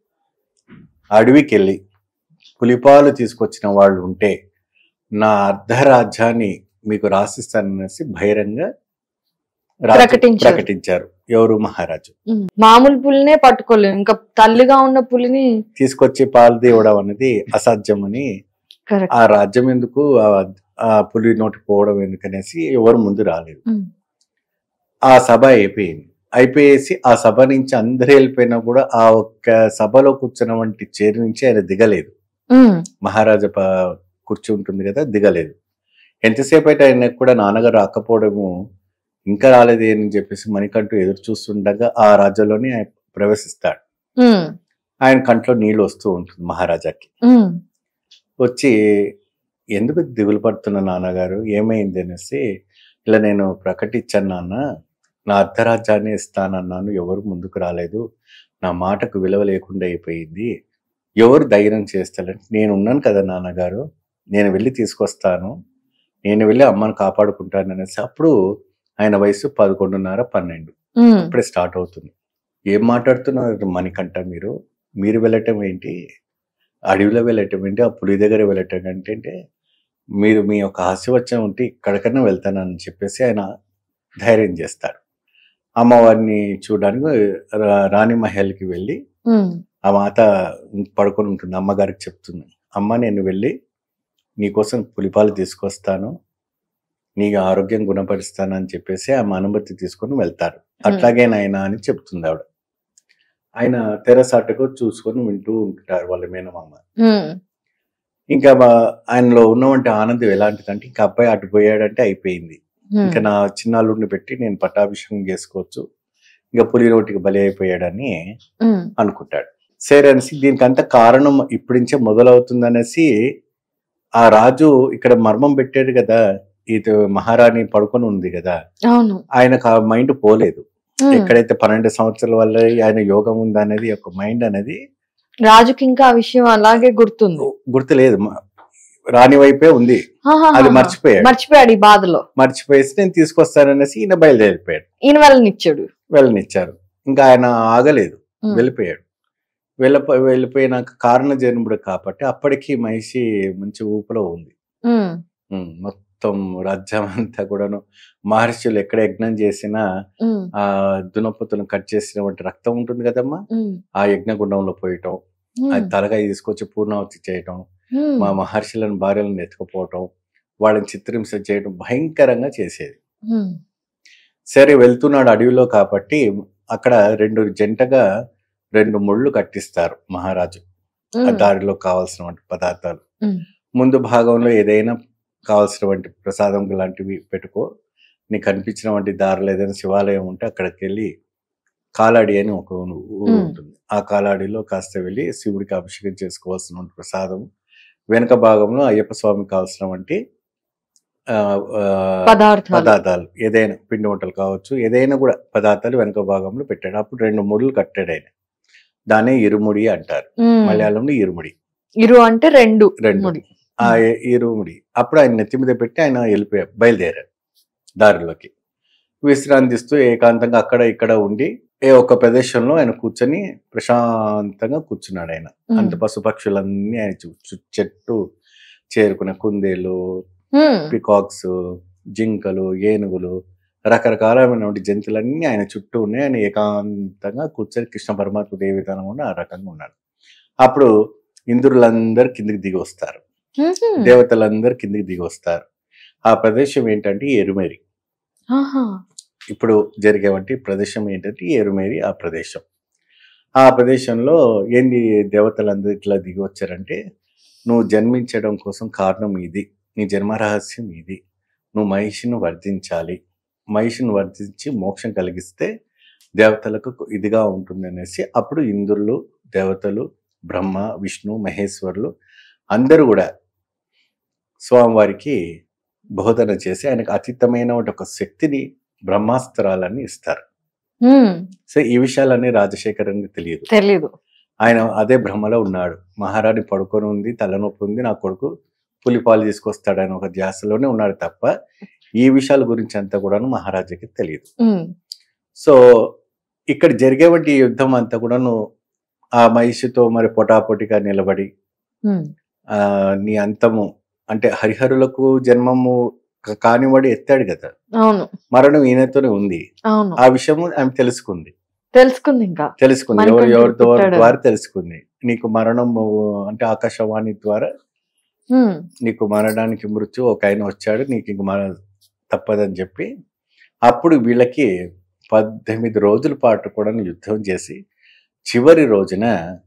అడవికి వెళ్ళి పులిపాలు తీసుకొచ్చిన వాళ్ళు ఉంటే నా అర్ధరాజ్యాన్ని మీకు రాసిస్తాననేసి బహిరంగ రాజ్యం ప్రకటించారు. ప్రకటించారు ఎవరు మహారాజు ఉమ్. మామూలు పులినే పట్టుకోలేము ఇంకా తల్లిగా ఉన్న పులిని తీసుకొచ్చి పాలు తీయడం అనేది అసాధ్యమని కరెక్ట్ ఆ రాజ్యం ఎందుకు ఆ- ఆ పులి నోటి పోవడం ఎందుకనేసి ఎవరు ముందు రాలేదు ఆ సభ అయిపోయింది అయిపోయేసి ఆ సభ నుంచి అందరు వెళ్ళిపోయినా కూడా ఆ ఒక్క సభలో కూర్చున్న వంటి చేరి నుంచి ఆయన దిగలేదు మహారాజా ప- కుర్చీ ఉంటుంది కదా దిగలేదు ఎంతసేపు అయితే ఆయన కూడా నాన్నగారు రాకపోవడము ఇంకా రాలేదే అని చెప్పేసి మణికంఠు ఎదురు చూస్తుండగా ఆ రాజ్యంలోనే ఆయన ప్రవేశిస్తాడు ఆయన కంట్లో నీళ్లు వస్తూ ఉంటుంది మహారాజాకి వచ్చి ఎందుకు దిగులు పడుతున్న నాన్నగారు ఏమైంది అనేసి ఇలా నేను ప్రకటించాను నాన్న నా అర్ధరాజ్యాన్ని ఇస్తానన్నాను ఎవరు ముందుకు రాలేదు నా మాటకు విలువ లేకుండా అయిపోయింది ఎవరు ధైర్యం చేస్తారంటే నేను ఉన్నాను కదా నాన్నగారు నేను వెళ్ళి తీసుకొస్తాను నేను వెళ్ళి అమ్మను కాపాడుకుంటాను అనేసి అప్పుడు ఆయన వయసు పదకొండున్నర పన్నెండు ఇప్పుడే స్టార్ట్ అవుతుంది ఏం మాట్లాడుతున్నారు మణికంఠ మీరు మీరు వెళ్ళటం ఏంటి అడవిలో వెళ్ళటం ఏంటి ఆ పులి దగ్గర వెళ్ళటం ఏంటి అంటే మీరు మీ యొక్క ఆశీర్వచనం ఉంటే ఇక్కడికన్నా వెళ్తానని చెప్పేసి ఆయన ధైర్యం చేస్తాడు అమ్మవారిని చూడడానికి రా- రాణి మహల్కి వెళ్ళి ఆ మాత పడుకొని ఉంటుంది అమ్మగారికి చెప్తుంది అమ్మ నేను వెళ్ళి నీకోసం పులిపాలు తీసుకొస్తాను నీ ఆరోగ్యం గుణపరుస్తానని చెప్పేసి ఆమె అనుమతి తీసుకొని వెళ్తారు అట్లాగే నాయనా అని చెప్తుంది ఆవిడ ఆయన తెరసాటుకు చూసుకొని వింటూ ఉంటారు వాళ్ళ మేనమామ ఇంకా మా- ఆయనలో ఉన్నవంటి ఆనందం ఎలాంటిదంటే ఇంకా అబ్బాయి అటు పోయాడంటే అయిపోయింది ఇంకా నా చిన్నాళ్ళుడిని పెట్టి నేను పట్టాభిషేకం చేసుకోవచ్చు ఇంకా పులి నోటికి బలి అయిపోయాడని అనుకుంటాడు సరే అనేసి దీనికి అంత కారణం ఇప్పటి నుంచే మొదలవుతుందనేసి ఆ రాజు ఇక్కడ మర్మం పెట్టాడు కదా ఇది మహారాణి పడుకొని ఉంది కదా అవును ఆయనకు ఆ మైండ్ పోలేదు ఉమ్. ఎక్కడైతే పన్నెండు సంవత్సరాల వల్ల ఆయన యోగం ఉందనేది ఒక మైండ్ అనేది రాజుకి ఇంకా ఆ విషయం అలాగే గుర్తుంది గుర్తులేదు మ- రాణి వైపే ఉంది ఆహాహా. అది మర్చిపోయాడు మర్చిపోయాడు ఈ బాధలో మర్చిపోయేసి నేను తీసుకొస్తాననేసి ఈయన బయలుదేరిపోయాడు ఈయన వెళ్ళనిచ్చాడు వెళ్ళనిచ్చారు ఇంకా ఆయన ఆగలేదు ఉమ్. వెళ్ళిపోయాడు వెళ్ళిపో వెళ్ళిపోయినాక కారణ జన్ముడు కాబట్టి అప్పటికి మహిషి మంచి ఊపులో ఉంది ఉమ్. ఉమ్, మొత్తం రాజ్యం అంతా కూడాను మహర్షులు ఎక్కడ యజ్ఞం చేసినా ఉమ్. ఆ దునపతును కట్ చేసినటువంటి రక్తం ఉంటుంది కదమ్మా ఉమ్. ఆ యజ్ఞగుండంలో పోయటం ఉమ్. అది తలగా తీసుకొచ్చి పూర్ణావతి చేయటం ఉమ్. మా మహర్షులను భార్యలను ఎత్తుకుపోవటం వాళ్ళని చిత్రహింస చేయడం భయంకరంగా చేసేది ఉమ్. సరే వెళ్తున్నాడు అడవిలో కాబట్టి అక్కడ రెండు జంటగా రెండు ముళ్ళు కట్టిస్తారు మహారాజు ఆ ఉమ్. దారిలో కావాల్సినటువంటి పదార్థాలు ఉమ్. ముందు భాగంలో ఏదైనా కావాల్సినటువంటి ప్రసాదం లాంటివి పెట్టుకో నీకు కనిపించినటువంటి దారిలో ఏదైనా శివాలయం ఉంటే అక్కడికి వెళ్ళి కాలాడి అని ఒక ఊరు ఉమ్. ఉంటుంది ఆ కాలాడిలో కాస్త వెళ్ళి శివుడికి అభిషేకం చేసుకోవాల్సిన ప్రసాదం వెనక భాగంలో అయ్యప్ప స్వామికి కావాల్సిన వంటి ఆ, ఆ, పదార్థాలు పదార్థాలు ఏదైనా పిండి వంటలు కావచ్చు ఏదైనా కూడా పదార్థాలు వెనక భాగంలో పెట్టాడు అప్పుడు రెండు ముడులు కట్టాడు ఆయన దాన్నే ఇరుముడి అంటారు ఉమ్. మలయాళంలో ఇరుముడి ఇరు అంటే రెండు రెండు ముడి. ఆ ఇ- ఇరుముడి అప్పుడు ఆయన నెత్తి మీద పెట్టి ఆయన వెళ్ళిపోయారు బయలుదేరారు దారిలోకి విశ్రాంతిస్తూ ఏకాంతంగా అక్కడ ఇక్కడ ఉండి ఏ ఒక్క ప్రదేశంలో ఆయన కూర్చొని ప్రశాంతంగా కూర్చున్నాడు ఆయన ఉమ్. అంత పశుపక్షులన్నీ ఆయన చు- చు- చెట్టు చేరుకున్న కుందేలు ఉమ్. పికాక్స్ జింకలు ఏనుగులు రకరకాలమైనటువంటి జంతువులన్నీ ఆయన చుట్టూ ఉన్నాయి ఆయన ఏకాంతంగా కూర్చొని కృష్ణ పరమాత్మ ఏ విధానం ఉన్నా ఆ రకంగా ఉన్నాడు అప్పుడు ఇంద్రులందరూ కిందికి దిగి వస్తారు ఉహుం. దేవతలందరూ కిందికి దిగి వస్తారు ఆ ప్రదేశం ఏంటంటే ఎరుమేరి ఆహా. ఇప్పుడు జరిగేవంటి ప్రదేశం ఏంటంటే ఎరుమేరి ఆ ప్రదేశం ఆ ప్రదేశంలో ఏంది దేవతలందరూ ఇట్లా దిగి వచ్చారంటే నువ్వు జన్మించడం కోసం కారణం ఇది నీ జన్మ రహస్యం ఇది నువ్వు మహిషిని వర్ధించాలి మహిషిని వర్ధించి మోక్షం కలిగిస్తే దేవతలకు ఇదిగా ఉంటుంది అనేసి అప్పుడు ఇంద్రులు దేవతలు బ్రహ్మ విష్ణు మహేశ్వరులు అందరూ కూడా స్వామివారికి బోధన చేసి ఆయనకు అతీతమైన ఒక శక్తిని బ్రహ్మాస్త్రాలని ఇస్తారు ఉమ్. సో ఈ విషయాలన్నీ రాజశేఖరంకి తెలియదు తెలీదు ఆయన అదే భ్రమలో ఉన్నాడు మహారాణి పడుకొని ఉంది తలనొప్పి ఉంది నా కొడుకు పులిపాలు తీసుకొస్తాడని ఒక ధ్యాసలోనే ఉన్నాడు తప్ప ఈ విషయాల గురించి అంతా కూడాను మహారాజాకి తెలియదు ఉమ్. సో ఇక్కడ జరిగేవంటి ఈ యుద్ధం అంతా కూడాను ఆ మహిషితో మరి పొటాపొటిగా నిలబడి ఉమ్. ఆ నీ అంతము అంటే హరిహరులకు జన్మము క- కానివాడు ఎత్తాడు కదా అవును మరణం ఈయనతోనే ఉంది అవును ఆ విషయము ఆమె తెలుసుకుంది తెలుసుకుంది ఇంకా తెలుసుకుంది మనకంటూ ఎవరు ఎవరి ద్వారా పుట్టాడు. ద్వారా తెలుసుకుంది నీకు మరణం అంటే ఆకాశవాణి ద్వారా ఉమ్. నీకు మరణానికి మృత్యు ఒక ఆయన వచ్చాడు నీకు ఇంక మన తప్పదని చెప్పి అప్పుడు వీళ్ళకి పద్దెనిమిది రోజుల పాటు కూడా యుద్ధం చేసి చివరి రోజున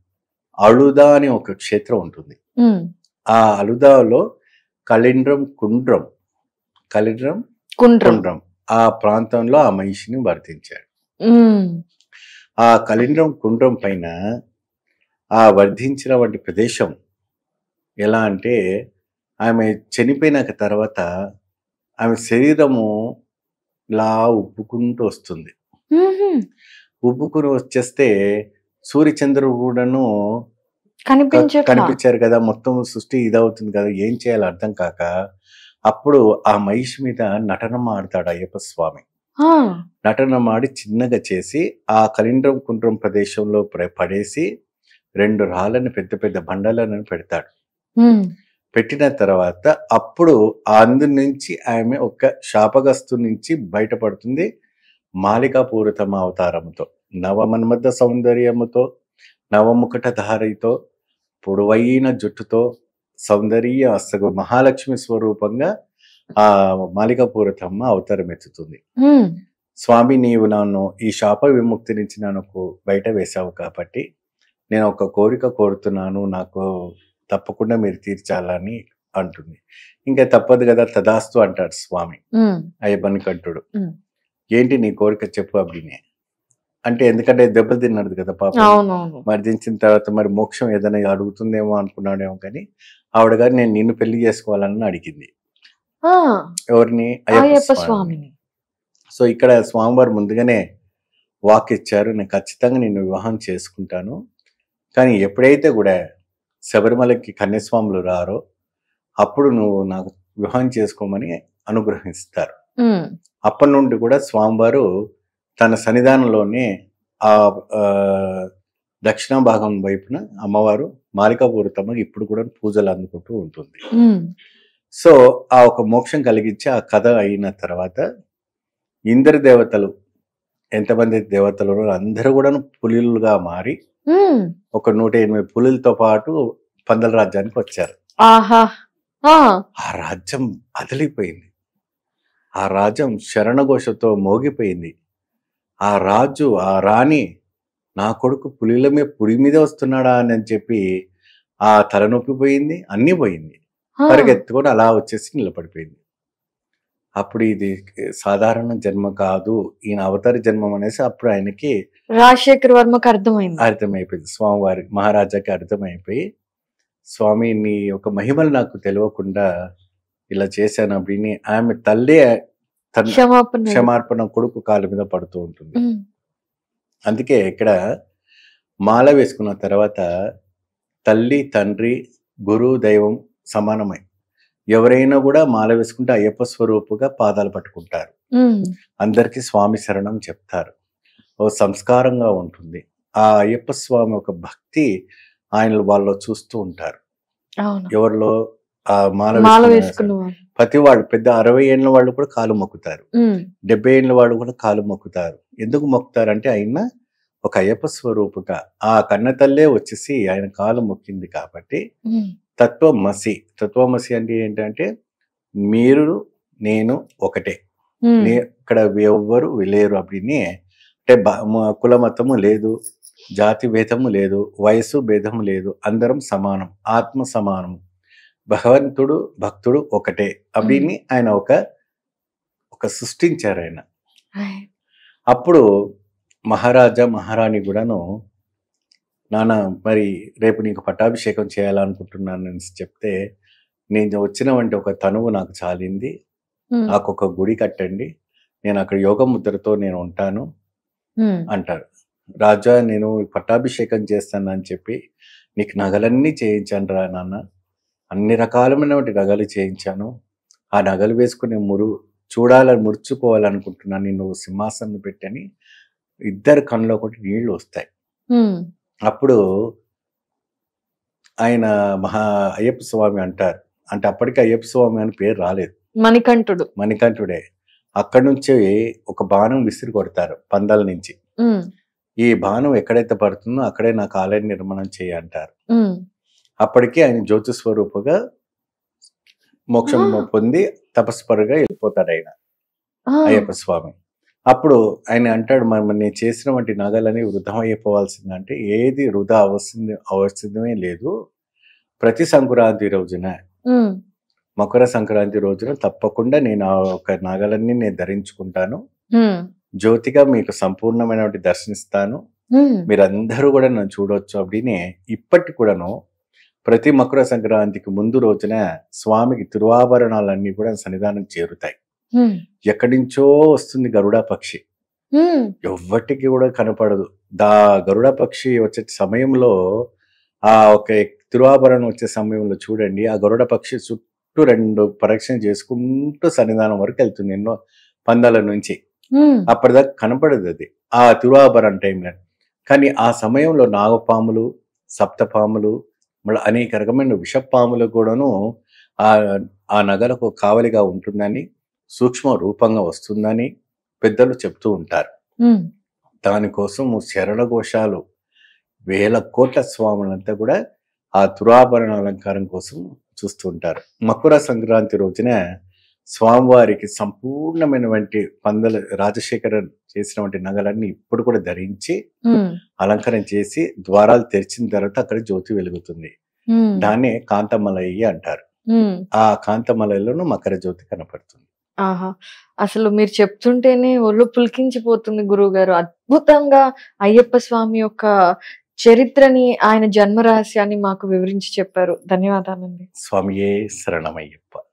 అళుదా అని ఒక క్షేత్రం ఉంటుంది ఉమ్. ఆ అలుదాలో కళిండ్రం కుండ్రం కళిండ్రం కుండ్రం కుండ్రం ఆ ప్రాంతంలో ఆ మహిషిని వర్ధించాడు ఉమ్. ఆ కళింద్రం కుండ్రం పైన ఆ వర్ధించిన వంటి ప్రదేశం ఎలా అంటే ఆమె చనిపోయినాక తర్వాత ఆమె శరీరము ఇలా ఉబ్బుకుంటూ వస్తుంది ఉహుం. ఉబ్బుకుని వచ్చేస్తే సూర్యచంద్రుడు కూడాను క- కనిపించట్లా కనిపించారు కదా మొత్తం సృష్టి ఇదవుతుంది కదా ఏం చేయాలో అర్థం కాక అప్పుడు ఆ మహిషి మీద నటనం ఆడతాడు అయ్యప్ప స్వామి ఆ. నటన మాడి చిన్నగా చేసి ఆ కలిండ్రం కుండ్రం ప్రదేశంలో ప్ర- పడేసి రెండు రాళ్ళని పెద్ద పెద్ద బండలను పెడతాడు ఉమ్. పెట్టిన తర్వాత అప్పుడు అందు నుంచి ఆమె ఒక శాపగస్తు నుంచి బయటపడుతుంది మాలికాపూరితమ అవతారంతో నవమన్మథ సౌందర్యముతో నవముకట ధారితో పొడవైన జుట్టుతో సౌందర్య అసలు మహాలక్ష్మి స్వరూపంగా ఆ మాలికాపూరితమ్మ అవతారం ఎత్తుతుంది ఉమ్. స్వామి నీవు నన్ను ఈ శాప విముక్తి నుంచి నన్ను బయట వేశావు కాబట్టి నేను ఒక కోరిక కోరుతున్నాను నాకు తప్పకుండా మీరు తీర్చాలని అంటుంది ఇంకా తప్పదు కదా తదాస్తు అంటాడు స్వామి ఉమ్. అయ్యబ్బని కంటుడు ఉమ్. ఏంటి నీ కోరిక చెప్పు అబ్బిని అంటే ఎందుకంటే దెబ్బలు తిన్నాడు కదా పాప అవునవును మర్దించిన తర్వాత మరి మోక్షం ఏదైనా అడుగుతుందేమో అనుకున్నాడేమో కానీ ఆవిడ గారు నేను నిన్ను పెళ్లి చేసుకోవాలని అడిగింది ఆ. ఎవరిని అయ్యప్ప స్వామిని సో ఇక్కడ స్వామివారు ముందుగానే వాక్ ఇచ్చారు నేను ఖచ్చితంగా నిన్ను వివాహం చేసుకుంటాను కానీ ఎప్పుడైతే కూడా శబరిమలకి కన్యాస్వాములు రారో అప్పుడు నువ్వు నాకు వివాహం చేసుకోమని అనుగ్రహిస్తారు ఉమ్. అప్పటి నుండి కూడా స్వామివారు తన సన్నిధానంలోనే ఆ ఆ, దక్షిణ భాగం వైపున అమ్మవారు మాలికాపూరితమ్మకి ఇప్పుడు కూడా పూజలు అందుకుంటూ ఉంటుంది ఉమ్. సో ఆ ఒక మోక్షం కలిగించి ఆ కథ అయిన తర్వాత ఇంద్ర దేవతలు ఎంతమంది దేవతలు ఉన్నారో అందరూ కూడా పులులుగా మారి ఉమ్. ఒక నూట ఎనిమిది పులులతో పాటు పందల రాజ్యానికి వచ్చారు ఆహా ఆ. ఆ రాజ్యం అదిలిపోయింది ఆ రాజ్యం శరణఘోషతో మోగిపోయింది ఆ రాజు ఆ రాణి నా కొడుకు పులిల మీద పులి మీద వస్తున్నాడా అని చెప్పి ఆ తలనొప్పి పోయింది అన్నీ పోయింది ఆ. పరిగెత్తుకొని అలా వచ్చేసి నిలబడిపోయింది అప్పుడు ఇది సాధారణ జన్మ కాదు ఈయన అవతార జన్మం అనేసి అప్పుడు ఆయనకి రాజశేఖర్ వర్మకు అర్థమైంది అర్థమైపోయింది స్వామివారి మహారాజాకి అర్థమైపోయి స్వామి నీ ఒక మహిమలు నాకు తెలియకుండా ఇలా చేశాను அப்படின்னு ఆమె తల్లి తన క్షమాపణ క్షమార్పణ కొడుకు కాళ్ళ మీద పడుతూ ఉంటుంది ఉమ్, అందుకే ఇక్కడ మాల వేసుకున్న తర్వాత తల్లి తండ్రి గురువు దైవం సమానమై ఎవరైనా కూడా మాల వేసుకుంటే అయ్యప్ప స్వరూపుగా పాదాలు పట్టుకుంటారు ఉమ్, అందరికీ స్వామి శరణం చెప్తారు ఓ సంస్కారంగా ఉంటుంది ఆ అయ్యప్ప స్వామి ఒక భక్తి ఆయన వాళ్ళు చూస్తూ ఉంటారు అవును ఎవరిలో ఆ మాల మాల వేసుకున్న వేసుకున్న వాళ్ళు ప్రతి వాళ్ళు పెద్ద అరవై ఏళ్ళ వాళ్ళు కూడా కాలు మొక్కుతారు ఉమ్, డెబ్బై ఏళ్ళ వాళ్ళు కూడా కాలు మొక్కుతారు ఎందుకు మొక్కుతారు అంటే ఆయన ఒక అయ్యప్ప స్వరూపుగా ఆ కన్న తల్లే వచ్చేసి ఆయన కాలు మొక్కింది కాబట్టి ఉమ్, తత్వమసి తత్వమసి అంటే ఏంటంటే మీరు నేను ఒకటే ఉమ్, నే- ఇక్కడ ఎవ్వరు లేరు అప్పుడిని అంటే బ- మ- కుల మతము లేదు జాతి భేదము లేదు వయసు భేదము లేదు అందరం సమానం ఆత్మ సమానం భగవంతుడు భక్తుడు ఒకటే అప్పుడిని ఆయన ఒక ఒక సృష్టించారు ఆయన right. అప్పుడు మహారాజా మహారాణి కూడాను నాన్న మరి రేపు నీకు పట్టాభిషేకం చేయాలనుకుంటున్నాను అని చెప్తే నేను వచ్చిన వంటి ఒక తనువు నాకు చాలింది ఉమ్, నాకు ఒక గుడి కట్టండి నేను అక్కడ యోగ ముద్రతో నేను ఉంటాను ఉమ్, అంటారు రాజా నేను పట్టాభిషేకం చేస్తానని చెప్పి నీకు నగలన్నీ చేయించాను రా నాన్న అన్ని రకాలమైనటువంటి నగలు చేయించాను ఆ నగలు వేసుకుని మురు చూడాలని ముడుచుకోవాలనుకుంటున్నాను నేను సింహాసనం పెట్టని ఇద్దరు కళ్ళలో ఒకటి నీళ్లు వస్తాయి ఉమ్, అప్పుడు ఆయన మహా అయ్యప్ప స్వామి అంటారు అంటే అప్పటికి అయ్యప్ప స్వామి అని పేరు రాలేదు మణికంఠుడు మణికంఠుడే అక్కడి నుంచి ఒక బాణం విసిరి కొడతారు పందాల నుంచి ఉమ్, ఈ బాణం ఎక్కడైతే పడుతుందో అక్కడే నాకు ఆలయ నిర్మాణం చేయి అంటారు ఉమ్, అప్పటికి ఆయన జ్యోతి స్వరూపుగా మోక్షం ఆ. పొంది తపస్పరుగా వెళ్ళిపోతాడు ఆయన ఆ, అయ్యప్ప స్వామి అప్పుడు ఆయన అంటాడు మరి మరి నేను చేసిన వంటి నగలని వృధం అయిపోవాల్సిందంటే ఏది వృధా అవసింది అవసరమే లేదు ప్రతి సంక్రాంతి రోజున ఉమ్, మకర సంక్రాంతి రోజున తప్పకుండా నేను ఆ ఒక నగలన్నీ నేను ధరించుకుంటాను ఉమ్, జ్యోతిగా మీకు సంపూర్ణమైనటువంటి దర్శనిస్తాను ఉమ్, మీరందరూ కూడా నన్ను చూడొచ్చు அப்படின்னு ఇప్పటి కూడాను ప్రతి మకర సంక్రాంతికి ముందు రోజున స్వామికి తిరువాభరణాలన్నీ కూడా సన్నిధానం చేరుతాయి ఉమ్, ఎక్కడి నుంచో వస్తుంది గరుడ పక్షి ఉమ్, ఎవ్వటికి కూడా కనపడదు దా గరుడ పక్షి వచ్చే సమయంలో ఆ ఒక తిరువాభరణం వచ్చే సమయంలో చూడండి ఆ గరుడ పక్షి చుట్టూ రెండు పరీక్షణ చేసుకుంటూ సన్నిధానం వరకు వెళ్తుంది ఎన్నో పందాల నుంచి ఉమ్, అప్పటిదాకా కనపడదు అది ఆ తిరువాభరణ టైంలో కానీ ఆ సమయంలో నాగపాములు సప్తపాములు మళ్ళీ అనేక రకమైన విషపాములు కూడాను ఆ ఆ నగలకు కావలిగా ఉంటుందని సూక్ష్మ రూపంగా వస్తుందని పెద్దలు చెప్తూ ఉంటారు ఉమ్, దానికోసం శరణఘోషాలు వేల కోట్ల స్వాములంతా కూడా ఆ తురాభరణ అలంకారం కోసం చూస్తూ ఉంటారు మకర సంక్రాంతి రోజున స్వామివారికి సంపూర్ణమైనటువంటి పందల రాజశేఖర చేసినటువంటి నగలన్నీ ఇప్పుడు కూడా ధరించి ఉమ్, అలంకరణ చేసి ద్వారాలు తెరిచిన తర్వాత అక్కడ జ్యోతి వెలుగుతుంది ఉమ్, దాన్నే కాంతమలయ్యి అంటారు ఉమ్. ఆ కాంతమలయలోనూ మకర జ్యోతి కనపడుతుంది ఆహా అసలు మీరు చెప్తుంటేనే ఒళ్ళు పులికించిపోతుంది గురువు గారు అద్భుతంగా అయ్యప్ప స్వామి యొక్క చరిత్రని ఆయన జన్మ రహస్యాన్ని మాకు వివరించి చెప్పారు ధన్యవాదాలండి స్వామియే శరణమయ్యప్ప